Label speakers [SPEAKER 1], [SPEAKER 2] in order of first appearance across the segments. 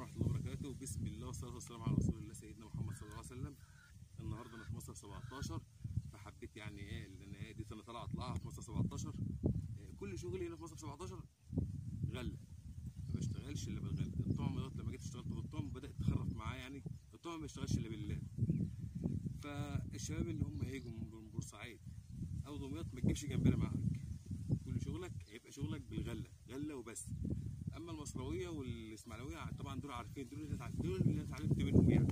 [SPEAKER 1] ورحمه الله وبركاته بسم الله والصلاه والسلام على رسول الله سيدنا محمد صلى الله عليه وسلم النهارده انا في مصر 17 فحبيت يعني ايه لان ايه دي انا طالع اطلعها في مصر 17 إيه كل شغلي هنا في مصر 17 غله ما بشتغلش الا بالغله الطعم دوت لما جيت اشتغلت بالطعم بدات تخرف معايا يعني الطعم ما بيشتغلش الا بالله فالشباب اللي هم هيجوا من بورسعيد او دمياط ما تجيبش جنبنا معاك كل شغلك هيبقى شغلك بالغله غله وبس اما المصراويه والاسماعيلويه طبعا دول عارفين دول اللي اتع- دول اللي اتعلمت منهم يعني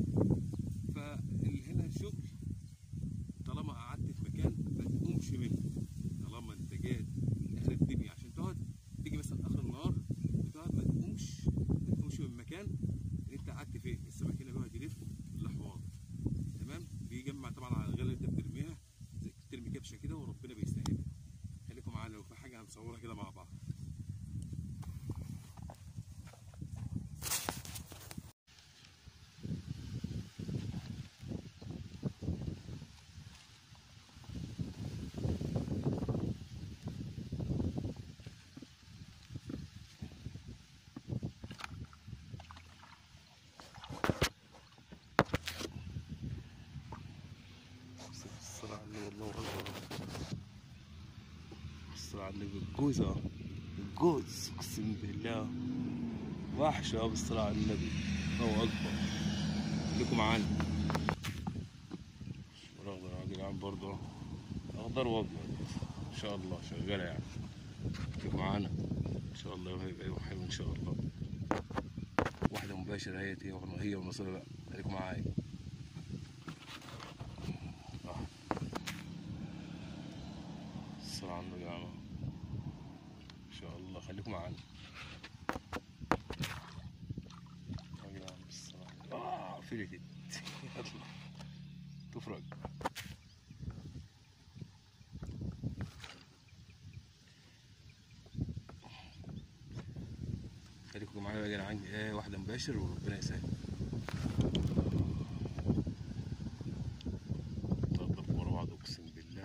[SPEAKER 1] فهنا الشغل طالما قعدت في مكان ما تقومش منه طالما انت جاي اخر الدنيا عشان تقعد تيجي مثلا اخر النهار وتقعد ما تقومش ما تقومش من المكان اللي انت قعدت فيه السمك هنا بيقعد يلف الاحواض تمام بيجمع طبعا على الغله اللي انت بترميها زي ترمي كبشه كده وربنا بيسهل خليكم معانا لو في حاجه هنصورها كده مع بعض الصلاة على النبي الله أكبر الصلاة على النبي الجوز اه الجوز أقسم بالله وحش اه بالصلاة على النبي الله أكبر خليكم معانا الأخضر يا جدعان برضه أخضر وأبيض إن شاء الله شغالة يعني خليكم معانا إن شاء الله هيبقى يوم حلو إن شاء الله واحدة مباشرة هي هي هي ونصر بقى خليكم معايا الصلاة على النبي يا جماعة إن شاء الله خليكم معانا يا جدعان بالصلاة على النبي. آه فلتت يلا تفرج خليكم معايا يا جدعان ايه واحدة مباشر وربنا يسهل تضرب ورا بعض اقسم بالله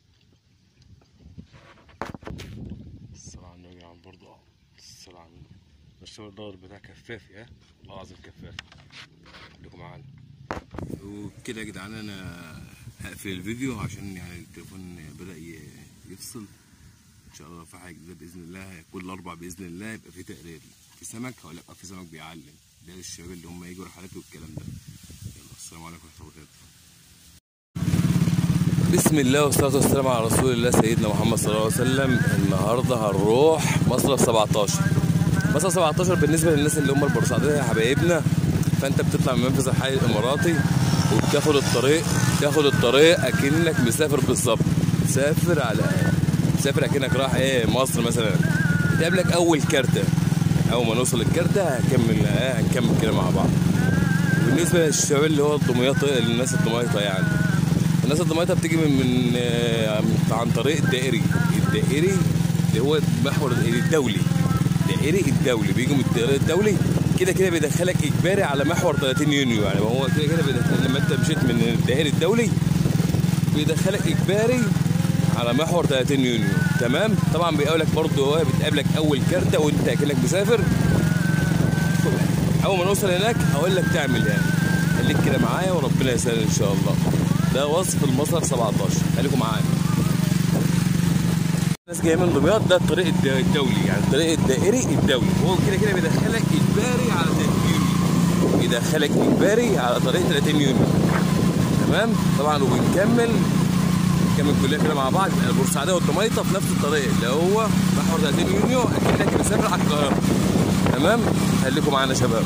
[SPEAKER 1] الصلاة على النبي يا جدعان برضه اه الصلاة على النبي الشغل الدور بتاع كفافي ها والله العظيم كفافي خليكم معانا وكده يا جدعان انا هقفل الفيديو عشان يعني التليفون بدأ ي- يفصل ان شاء الله في حاجه جديده باذن الله كل اربع باذن الله يبقى في تقرير في سمك ولا يبقى في سمك بيعلم ده للشباب اللي هم يجوا رحلات والكلام ده يلا السلام عليكم ورحمه الله وبركاته بسم الله والصلاه والسلام على رسول الله سيدنا محمد صلى الله عليه وسلم النهارده هنروح مصرف 17 مصرف 17 بالنسبه للناس اللي هم البورسعيديه يا حبايبنا فانت بتطلع من منفذ الحي الاماراتي وبتاخد الطريق تاخد الطريق اكنك مسافر بالظبط تسافر على تسافر اكنك رايح ايه مصر مثلا تقابلك اول كارته اول ما نوصل الكارته هنكمل ايه هنكمل كده مع بعض بالنسبه للشباب اللي هو الدمياطي الناس الدمياطه يعني الناس الدمياطه بتيجي من من آه، عن طريق الدائري الدائري اللي هو محور الدولي الدائري الدولي بيجوا من الدائري الدولي كده كده بيدخلك اجباري على محور 30 يونيو يعني هو كده كده بيدخل لما انت مشيت من الدائري الدولي بيدخلك اجباري على محور 30 يونيو تمام طبعا بيقابلك برضه هو بتقابلك اول كارته وانت كانك مسافر اول ما نوصل هناك هقول لك تعمل يعني خليك كده معايا وربنا يسهل ان شاء الله ده وصف المصرف 17 خليكم معايا الناس جايه من دمياط ده الطريق الد- الدولي يعني الطريق الدائري الدولي هو كده كده بيدخلك اجباري على 30 يونيو بيدخلك اجباري على طريق 30 يونيو تمام طبعا وبنكمل نكمل كلنا كده مع بعض البورسعيديه والدميطه في نفس الطريق اللي هو محور 30 يونيو اكنك مسافر على القاهره تمام خليكم معانا يا شباب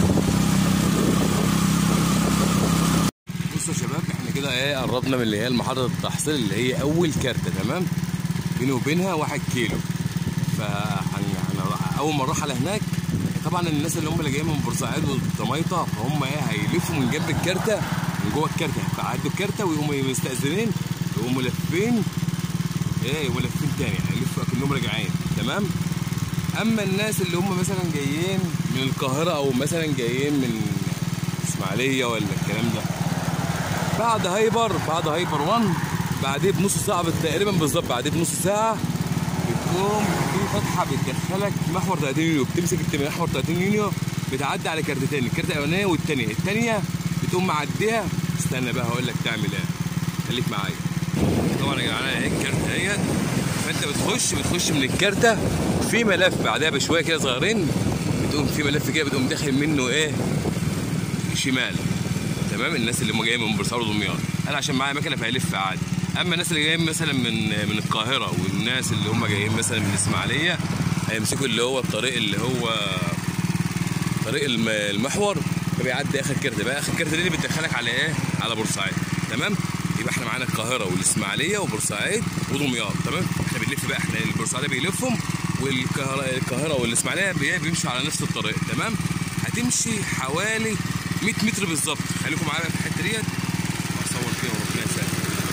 [SPEAKER 1] بصوا يا شباب احنا كده ايه قربنا من اللي هي محطه التحصيل اللي هي اول كارته تمام بيني وبينها واحد كيلو ف اول ما نروح على هناك طبعا الناس اللي هم اللي جايين من بورسعيد والطميطه فهم ايه هيلفوا من جنب الكارته من جوه الكارته هيعدوا الكارته ويقوموا مستأذنين يقوموا لافين ايه يقوموا لافين تاني يعني يلفوا اكنهم راجعين تمام اما الناس اللي هم مثلا جايين من القاهره او مثلا جايين من اسماعيليه ولا الكلام ده بعد هايبر بعد هايبر 1 بعديه بنص ساعه تقريبا بالظبط بعديه بنص ساعه بتقوم في فتحه بتدخلك محور 30 يونيو بتمسك انت محور 30 يونيو بتعدي على كارتتين الكارته الاولانيه والثانيه الثانيه بتقوم معديها استنى بقى هقول لك تعمل ايه خليك معايا طبعا يا جدعان اهي الكارته اهيت فانت بتخش بتخش من الكارته في ملف بعدها بشويه كده صغيرين بتقوم في ملف كده بتقوم داخل منه ايه شمال تمام الناس اللي هم جايين من بورسعيد ودمياط انا عشان معايا مكنه فهيلف عادي اما الناس اللي جايين مثلا من من القاهره والناس اللي هم جايين مثلا من الاسماعيليه هيمسكوا اللي هو الطريق اللي هو طريق الم- المحور فبيعدي اخر كارته بقى اخر كارته دي اللي بتدخلك على ايه على بورسعيد تمام يبقى احنا معانا القاهره والاسماعيليه وبورسعيد ودمياط تمام احنا بنلف بقى احنا البورسعيد بيلفهم والقاهره القاهره والاسماعيليه بي- بيمشوا على نفس الطريق تمام هتمشي حوالي 100 متر بالظبط خليكم معايا في الحته ديت اصور فيها وربنا يسهل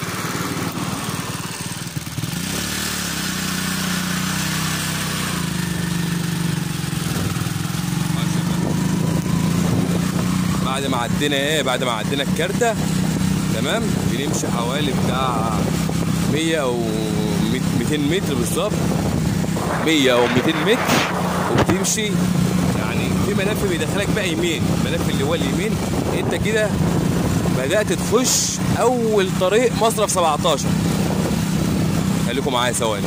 [SPEAKER 1] ماشي يا فندم. بعد ما عدينا ايه بعد ما عدينا الكارته تمام بنمشي حوالي بتاع 100 او 200 متر بالظبط 100 او 200 متر وبتمشي يعني في ملف بيدخلك بقى يمين الملف اللي هو اليمين انت كده بدات تخش اول طريق مصرف 17 خليكم معايا ثواني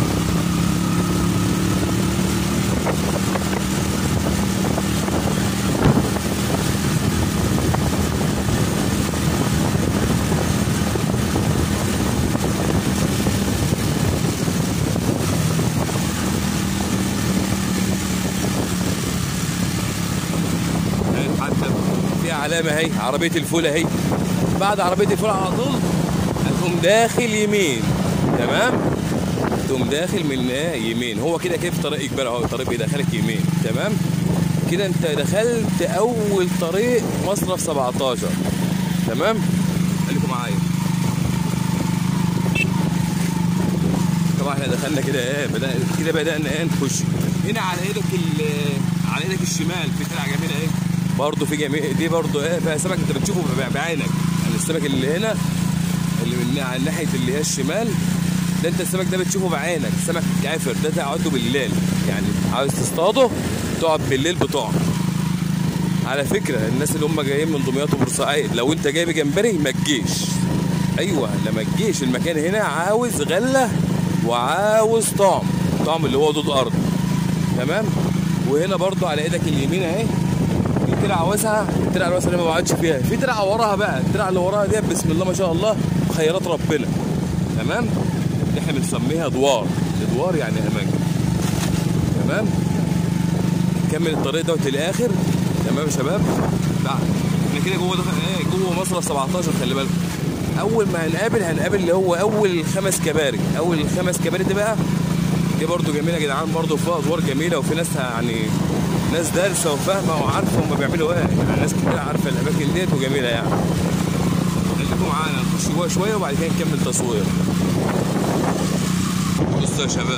[SPEAKER 1] اهي حتى في علامه اهي عربيه الفول اهي بعد عربيه الفول على طول هتقوم داخل يمين تمام تقوم داخل من ايه يمين هو كده كيف طريق اجباري اهو الطريق بيدخلك يمين تمام كده انت دخلت اول طريق مصرف 17 تمام خليكم معايا طبعا احنا دخلنا كده ايه بدأ كده بدأنا ايه نخش هنا على ايدك ال- على ايدك الشمال في ترعه جميله ايه برضه في جميع دي برضه ايه فيها سمك انت بتشوفه بع- بعينك يعني السمك اللي هنا اللي من على ناحيه اللي هي الشمال ده انت السمك ده بتشوفه بعينك سمك كافر ده تقعده بالليل يعني عاوز تصطاده تقعد بالليل بتقعد على فكره الناس اللي هم جايين من دمياط وبورسعيد لو انت جايب جمبري ما تجيش ايوه لما تجيش المكان هنا عاوز غله وعاوز طعم طعم اللي هو دود ارض تمام وهنا برضو على ايدك اليمين اهي في ترعه واسعه الترعه الواسعه اللي ما بقعدش فيها في ترعه وراها بقى الترعه اللي وراها دي بسم الله ما شاء الله خيرات ربنا تمام دي احنا بنسميها دوار دوار يعني اماكن تمام نكمل الطريق دوت للاخر تمام يا شباب بعد احنا كده جوه دخل ايه جوه مصرف 17 خلي بالكم اول ما هنقابل هنقابل اللي هو اول خمس كباري اول خمس كباري دي بقى دي برضو جميله يا جدعان برضو فيها ادوار جميله وفي ناس يعني ناس دارسه وفاهمه وعارفه هم بيعملوا ايه يعني ناس كتير عارفه الاماكن ديت وجميله يعني خليكم معانا نخش جوه شويه وبعد كده نكمل تصوير بصوا يا شباب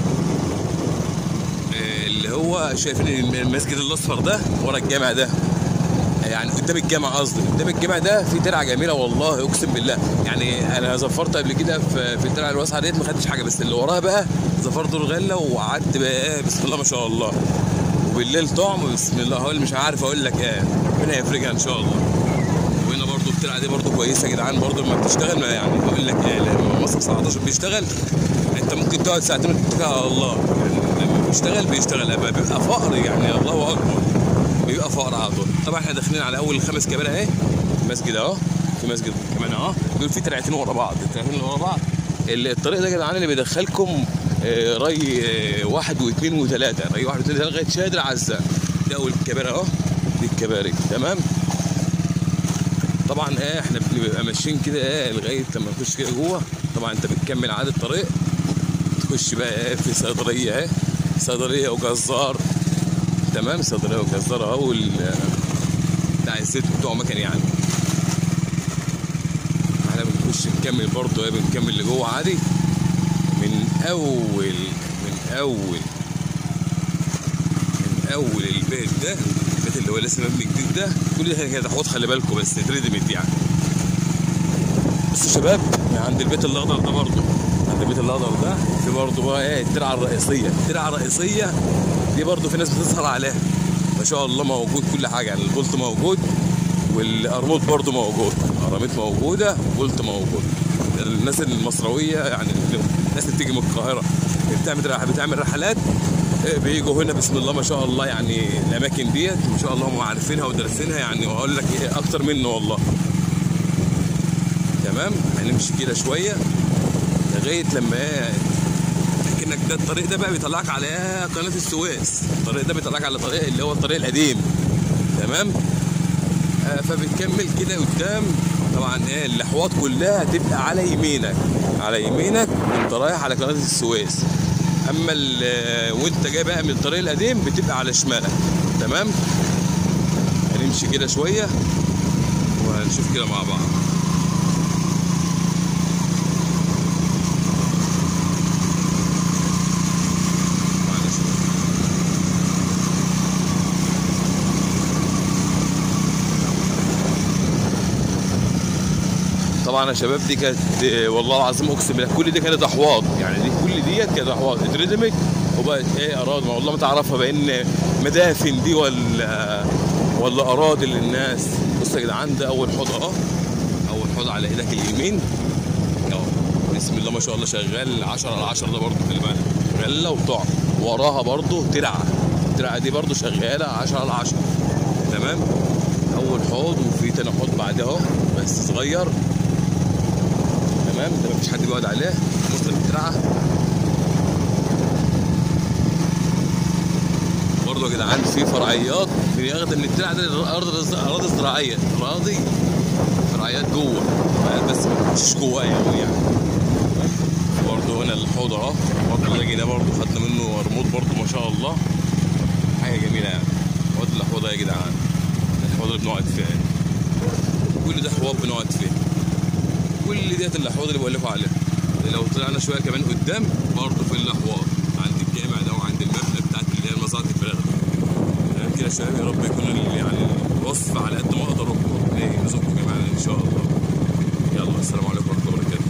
[SPEAKER 1] إيه اللي هو شايفين المسجد الاصفر ده ورا الجامع ده يعني قدام الجامع قصدي قدام الجامع ده في ترعه جميله والله اقسم بالله يعني انا زفرت قبل كده في في الترعه الواسعه ديت ما خدتش حاجه بس اللي وراها بقى زفرت الغله وقعدت بقى ايه بسم الله ما شاء الله وبالليل طعم بسم الله هقول مش عارف اقول لك ايه ربنا يفرجها ان شاء الله وهنا برضو الترعه دي برضو كويسه يا جدعان برضو لما بتشتغل ما يعني هقول لك ايه لما مصر 17 بيشتغل انت ممكن تقعد ساعتين وتتكل على الله يعني لما بيشتغل بيشتغل بيبقى فقر يعني الله اكبر بيبقى فقر على طول طبعا احنا داخلين على اول خمس كباري اهي مسجد اهو في مسجد كمان اهو دول في ترعتين ورا بعض الترعتين اللي ورا بعض ال- الطريق ده يا جدعان اللي بيدخلكم آه، ري آه، واحد واثنين وثلاثه ري واحد واثنين وثلاثه لغايه شادر عزام ده اول كباري اهو دي الكباري تمام طبعا ايه احنا بنبقى ماشيين كده ايه لغايه لما نخش كده جوه طبعا انت بتكمل عادي الطريق تخش بقى ايه في صيدليه اهي صيدليه وجزار تمام صيدليه وجزار اهو وال- بتاع الزيت بتوع مكان يعني احنا بنخش نكمل برضه ايه بنكمل لجوه عادي من اول من اول من اول البيت ده البيت اللي هو لسه مبني جديد ده كل ده كده تحوط خلي بالكم بس تريدمت يعني بس يا شباب من عند البيت الاخضر ده برضه عند البيت الاخضر ده في برضه بقى ايه الترعه الرئيسيه الترعه الرئيسيه دي برضه في ناس بتسهر عليها ما شاء الله موجود كل حاجه يعني البولت موجود والقرموط برضه موجود قراميط موجوده وبولت موجود الناس المصرويه يعني الناس اللي بتيجي من القاهره بتعمل بتعمل رحلات بيجوا هنا بسم الله ما شاء الله يعني الاماكن ديت ما شاء الله هم عارفينها ودارسينها يعني واقول لك ايه اكتر منه والله تمام هنمشي كده شويه لغايه لما ايه كانك ده الطريق ده بقى بيطلعك على قناه السويس الطريق ده بيطلعك على طريق اللي هو الطريق القديم تمام آه فبتكمل كده قدام طبعا ايه الاحواض كلها تبقى على يمينك على يمينك وانت رايح على قناه السويس اما وانت جاي بقى من الطريق القديم بتبقى على شمالك تمام هنمشي كده شويه وهنشوف كده مع بعض طبعا يا شباب دي كانت والله العظيم اقسم بالله كل دي كانت احواض يعني دي كل ديت كانت احواض اتردمت وبقت ايه اراضي ما والله ما تعرفها بان مدافن دي ولا ولا اراضي للناس بص يا جدعان ده اول حوض اهو اول حوض على ايدك اليمين اهو بسم الله ما شاء الله شغال 10 على 10 ده برضه خلي بالك غله وطعم وراها برضه ترعه الترعه دي برضه شغاله 10 على 10 تمام اول حوض وفي تاني حوض بعدها اهو بس صغير تمام ده مفيش حد بيقعد عليه مسلم الترعه برضه يا جدعان في فرعيات بياخد من الترعه ده الارض اراضي زراعيه اراضي فرعيات جوه فرعيات بس مش جوه قوي يعني برضه هنا الحوض اهو برضه اللي جينا برضه خدنا منه رموت برضه ما شاء الله حاجه جميله يعني حوض الحوض يا جدعان الحوض اللي بنقعد فيه كل ده حوض بنقعد فيه كل ديت الاحواض اللي بقول لكم عليها لو طلعنا شويه كمان قدام برضه في الاحواض عند الجامع ده وعند المبنى بتاعت اللي هي المزارات الفراغ تمام كده يا شباب يا رب يكون يعني الوصف على قد ما اقدر ايه يرزقكم جميعا ان شاء الله يلا السلام عليكم ورحمه الله وبركاته